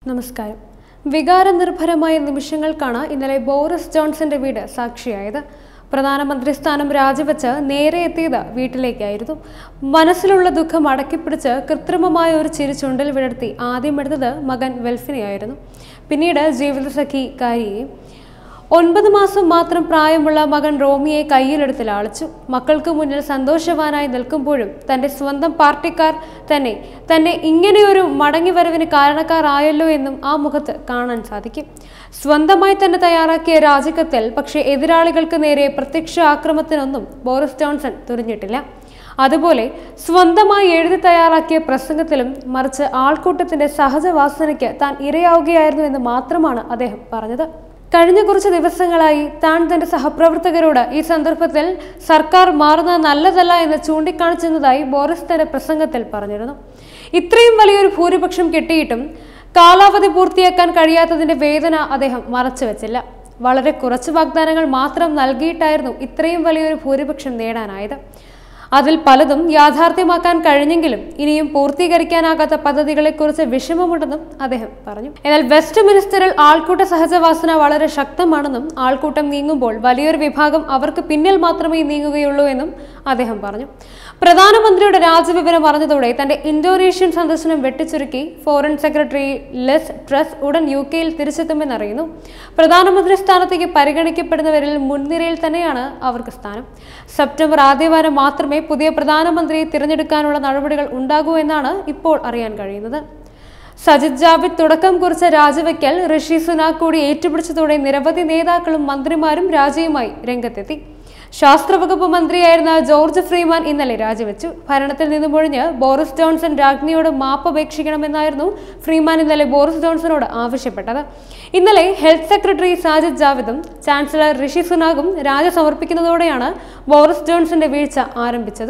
നമസ്കാരം വികാരനിർഭരമായ നിമിഷങ്ങൾക്കാണ് ഇന്നലെ ബോറിസ് ജോൺസന്റെ വീട് സാക്ഷിയായത് പ്രധാനമന്ത്രി സ്ഥാനം രാജിവെച്ച് നേരെ എത്തിയത് വീട്ടിലേക്കായിരുന്നു മനസ്സിലുള്ള ദുഃഖം അടക്കിപ്പിടിച്ച് കൃത്രിമമായ ഒരു ചിരി ചുണ്ടിൽ വിടർത്തി ആദ്യം എടുത്തത് മകൻ വെൽഫിനെയായിരുന്നു പിന്നീട് ജീവിതസഖി കാരിയെയും ഒൻപത് മാസം മാത്രം പ്രായമുള്ള മകൻ റോമിയെ കയ്യിലെടുത്ത് ലാളിച്ചു മക്കൾക്ക് മുന്നിൽ സന്തോഷവാനായി നിൽക്കുമ്പോഴും തന്റെ സ്വന്തം പാർട്ടിക്കാർ തന്നെ തന്നെ ഇങ്ങനെയൊരു മടങ്ങിവരവിന് കാരണക്കാരായല്ലോ എന്നും ആ മുഖത്ത് കാണാൻ സാധിക്കും സ്വന്തമായി തന്നെ തയ്യാറാക്കിയ രാജിക്കത്തിൽ പക്ഷേ എതിരാളികൾക്ക് നേരെ പ്രത്യക്ഷ ആക്രമത്തിനൊന്നും ബോറിസ് ജോൺസൺ തുനിഞ്ഞിട്ടില്ല അതുപോലെ സ്വന്തമായി എഴുതി തയ്യാറാക്കിയ പ്രസംഗത്തിലും മറിച്ച് ആൾക്കൂട്ടത്തിന്റെ സഹജവാസനയ്ക്ക് താൻ ഇരയാവുകയായിരുന്നു എന്ന് മാത്രമാണ് അദ്ദേഹം പറഞ്ഞത് കഴിഞ്ഞ കുറച്ച് ദിവസങ്ങളായി താൻ തന്റെ സഹപ്രവർത്തകരോട് ഈ സന്ദർഭത്തിൽ സർക്കാർ മാറുന്നത് നല്ലതല്ല എന്ന് ചൂണ്ടിക്കാണിച്ചതായി ബോറിസ് തന്റെ പ്രസംഗത്തിൽ പറഞ്ഞിരുന്നു ഇത്രയും വലിയൊരു ഭൂരിപക്ഷം കിട്ടിയിട്ടും കാലാവധി പൂർത്തിയാക്കാൻ കഴിയാത്തതിന്റെ വേദന അദ്ദേഹം മറച്ചുവെച്ചില്ല വളരെ കുറച്ച് വാഗ്ദാനങ്ങൾ മാത്രം നൽകിയിട്ടായിരുന്നു ഇത്രയും വലിയൊരു ഭൂരിപക്ഷം നേടാനായത് അതിൽ പലതും യാഥാർത്ഥ്യമാക്കാൻ കഴിഞ്ഞെങ്കിലും ഇനിയും പൂർത്തീകരിക്കാനാകാത്ത പദ്ധതികളെക്കുറിച്ച് വിഷമമുണ്ടെന്നും അദ്ദേഹം പറഞ്ഞു എന്നാൽ വെസ്റ്റ് മിനിസ്റ്ററിൽ ആൾക്കൂട്ട സഹജവാസന വളരെ ശക്തമാണെന്നും ആൾക്കൂട്ടം നീങ്ങുമ്പോൾ വലിയൊരു വിഭാഗം അവർക്ക് പിന്നിൽ മാത്രമേ നീങ്ങുകയുള്ളൂ എന്നും അദ്ദേഹം പറഞ്ഞു പ്രധാനമന്ത്രിയുടെ രാജ്യവിവരം അറിഞ്ഞതോടെ തന്റെ ഇന്തോനേഷ്യൻ സന്ദർശനം വെട്ടിച്ചുരുക്കി ഫോറിൻ സെക്രട്ടറി ലെസ് ട്രസ് ഉടൻ യു കെയിൽ തിരിച്ചെത്തുമെന്നറിയുന്നു പ്രധാനമന്ത്രി സ്ഥാനത്തേക്ക് പരിഗണിക്കപ്പെടുന്നവരിൽ മുൻനിരയിൽ തന്നെയാണ് അവർക്ക് സ്ഥാനം സെപ്റ്റംബർ ആദ്യവാരം മാത്രമേ പുതിയ പ്രധാനമന്ത്രിയെ തിരഞ്ഞെടുക്കാനുള്ള നടപടികൾ ഉണ്ടാകൂ എന്നാണ് ഇപ്പോൾ അറിയാൻ കഴിയുന്നത് സജിത് ജാവിദ് തുടക്കം കുറിച്ച രാജിവെക്കൽ ഋഷി സുനാക് കൂടി ഏറ്റുപിടിച്ചതോടെ നിരവധി നേതാക്കളും മന്ത്രിമാരും രാജിയുമായി രംഗത്തെത്തി ശാസ്ത്രവകുപ്പ് മന്ത്രിയായിരുന്ന ജോർജ് ഫ്രീമാൻ ഇന്നലെ രാജിവെച്ചു ഭരണത്തിൽ നിന്നും ഒഴിഞ്ഞ് ബോറിസ് ജോൺസൺ രാജ്ഞിയോട് മാപ്പ് അപേക്ഷിക്കണമെന്നായിരുന്നു ഫ്രീമാൻ ഇന്നലെ ബോറിസ് ജോൺസണോട് ആവശ്യപ്പെട്ടത് ഇന്നലെ ഹെൽത്ത് സെക്രട്ടറി സാജിദ് ജാവിദും ചാൻസലർ ഋഷി സുനാകും രാജി സമർപ്പിക്കുന്നതോടെയാണ് ബോറിസ് ജോൺസന്റെ വീഴ്ച ആരംഭിച്ചത്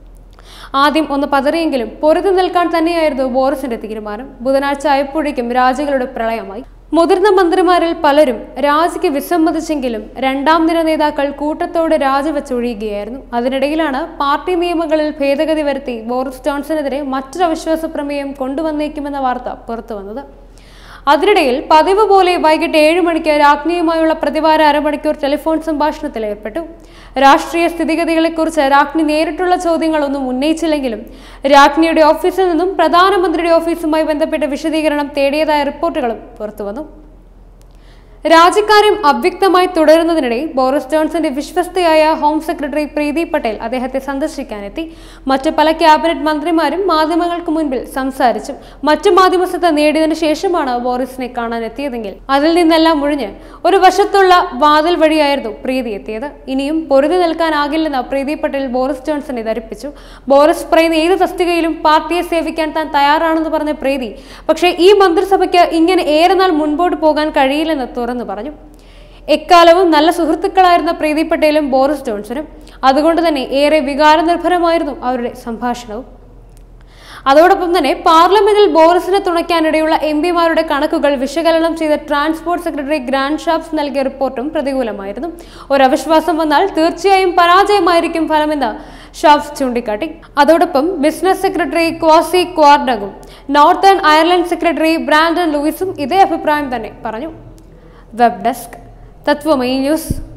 ആദ്യം ഒന്ന് പതറിയെങ്കിലും പൊറുതി നിൽക്കാൻ തന്നെയായിരുന്നു ബോറിസിന്റെ തീരുമാനം ബുധനാഴ്ച ആയപ്പോഴേക്കും രാജികളുടെ പ്രളയമായി മുതിർന്ന മന്ത്രിമാരിൽ പലരും രാജിക്ക് വിസമ്മതിച്ചെങ്കിലും രണ്ടാം നിര നേതാക്കൾ കൂട്ടത്തോടെ രാജിവെച്ചൊഴിയുകയായിരുന്നു അതിനിടയിലാണ് പാർട്ടി നിയമങ്ങളിൽ ഭേദഗതി വരുത്തി ബോറിസ് ജോൺസണെതിരെ മറ്റൊരു അവിശ്വാസ പ്രമേയം കൊണ്ടുവന്നേക്കുമെന്ന വാർത്ത പുറത്തുവന്നത് അതിനിടയിൽ പതിവ് പോലെ വൈകിട്ട് ഏഴ് മണിക്ക് രാജ്ഞിയുമായുള്ള പ്രതിവാര അരമണിക്കൂർ ടെലിഫോൺ സംഭാഷണത്തിൽ ഏർപ്പെട്ടു രാഷ്ട്രീയ സ്ഥിതിഗതികളെക്കുറിച്ച് രാജ്ഞി നേരിട്ടുള്ള ചോദ്യങ്ങളൊന്നും ഉന്നയിച്ചില്ലെങ്കിലും രാജ്ഞിയുടെ ഓഫീസിൽ നിന്നും പ്രധാനമന്ത്രിയുടെ ഓഫീസുമായി ബന്ധപ്പെട്ട വിശദീകരണം തേടിയതായ റിപ്പോർട്ടുകളും പുറത്തുവന്നു രാജിക്കാര്യം അവ്യക്തമായി തുടരുന്നതിനിടെ ബോറിസ് ജോൺസന്റെ വിശ്വസ്തയായ ഹോം സെക്രട്ടറി പ്രീതി പട്ടേൽ അദ്ദേഹത്തെ സന്ദർശിക്കാനെത്തി മറ്റ് പല ക്യാബിനറ്റ് മന്ത്രിമാരും മാധ്യമങ്ങൾക്ക് മുൻപിൽ സംസാരിച്ചു മറ്റു മാധ്യമസ്ഥത നേടിയതിനു ശേഷമാണ് ബോറിസിനെ കാണാൻ എത്തിയതെങ്കിൽ അതിൽ നിന്നെല്ലാം ഒഴിഞ്ഞ് ഒരു വശത്തുള്ള വാതിൽ വഴിയായിരുന്നു പ്രീതി എത്തിയത് ഇനിയും പൊരുതി നിൽക്കാനാകില്ലെന്ന് പ്രീതി പട്ടേൽ ബോറിസ് ജോൺസനെ ധരിപ്പിച്ചു ബോറിസ് പറയുന്ന ഏത് തസ്തികയിലും പാർട്ടിയെ സേവിക്കാൻ താൻ തയ്യാറാണെന്ന് പറഞ്ഞ പ്രീതി പക്ഷേ ഈ മന്ത്രിസഭയ്ക്ക് ഇങ്ങനെ ഏറെ നാൾ മുൻപോട്ട് പോകാൻ കഴിയില്ലെന്ന് തുറന്നു പറഞ്ഞു എക്കാലവും നല്ല സുഹൃത്തുക്കളായിരുന്ന പ്രീതി പട്ടേലും ബോറിസ് ജോൺസണും അതുകൊണ്ട് തന്നെ ഏറെ വികാരനിർഭരമായിരുന്നു അവരുടെ സംഭാഷണവും അതോടൊപ്പം തന്നെ പാർലമെന്റിൽ ബോറിസിനെ തുണയ്ക്കാനിടയുള്ള എം പിമാരുടെ കണക്കുകൾ വിശകലനം ചെയ്ത ട്രാൻസ്പോർട്ട് സെക്രട്ടറി ഗ്രാൻഡ് ഷാപ്സ് നൽകിയ റിപ്പോർട്ടും പ്രതികൂലമായിരുന്നു ഒരു അവിശ്വാസം വന്നാൽ തീർച്ചയായും പരാജയമായിരിക്കും ഫലമെന്ന് ഷാപ്സ് ചൂണ്ടിക്കാട്ടി അതോടൊപ്പം ബിസിനസ് സെക്രട്ടറി ക്വാസി ക്വാർഡഗും നോർത്തേൺ അയർലൻഡ് സെക്രട്ടറി ബ്രാൻഡൻ ലൂയിസും ഇതേ അഭിപ്രായം തന്നെ പറഞ്ഞു വെബ് ഡെസ്ക് തത്വമയി ന്യൂസ്